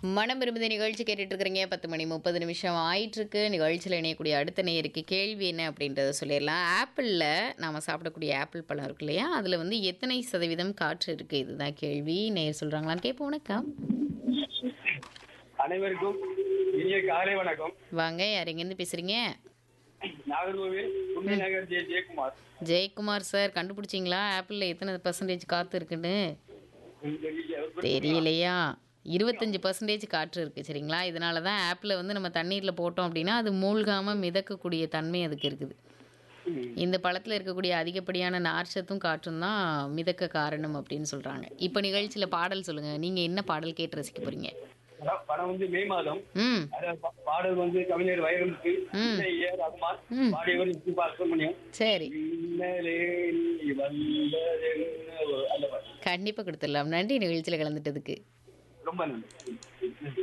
மனம் விரும்புத நிகழ்ச்சி கேட்டுட்டு இருக்கிறீங்க பத்து மணி முப்பது நிமிஷம் ஆயிட்டிருக்கு நிகழ்ச்சியில் இணையக்கூடிய அடுத்த நேருக்கு கேள்வி என்ன அப்படின்றத சொல்லிடலாம் ஆப்பிளில் நாம் சாப்பிடக்கூடிய ஆப்பிள் பழம் இருக்கு இல்லையா அதில் வந்து எத்தனை சதவீதம் காற்று இருக்குது இதுதான் கேள்வி நேர் சொல்கிறாங்களான்னு கேட்போம் வணக்கம் அனைவருக்கும் இனிய காலை வணக்கம் வாங்க யார் எங்கேருந்து பேசுகிறீங்க நாகர்கோவில் புண்ணிய நகர் ஜே ஜெயக்குமார் ஜெயக்குமார் சார் கண்டுபிடிச்சிங்களா ஆப்பிளில் எத்தனை பர்சன்டேஜ் காற்று இருக்குன்னு உங்க வீட்டுல ஒரு- தெரியலையா இருபத்தஞ்சி பர்சன்டேஜ் காற்று இருக்குது சரிங்களா இதனால தான் ஆப்பில் வந்து நம்ம தண்ணீரில் போட்டோம் அப்படின்னா அது மூழ்காமல் மிதக்கக்கூடிய தன்மை அதுக்கு இருக்குது ம். இந்த பழத்தில் இருக்கக்கூடிய அதிகப்படியான நார்ச்சத்தும் காற்றும் தான் மிதக்க காரணம் அப்படின்னு சொல்கிறாங்க இப்போ நிகழ்ச்சியில் பாடல் சொல்லுங்கள் நீங்கள் என்ன பாடல் கேட்டு ரசிக்க போகிறீங்க படம் படம் வந்து மே மாதம் ம் அதாவது பா- பாடல் வந்து கவிஞர் வைரமுத்து ம். இசை ஏ ரகுமான் ம். பாடியவர் இஸ்திபா சுப்ரமணியம் சரி மின்னலே நீ வந்ததென்னவோ அந்த பாட்டு. கண்டிப்பாக கொடுத்துடலாம் நன்றி நிகழ்ச்சியில் கலந்துட்டதுக்கு ரொம்ப நன்றி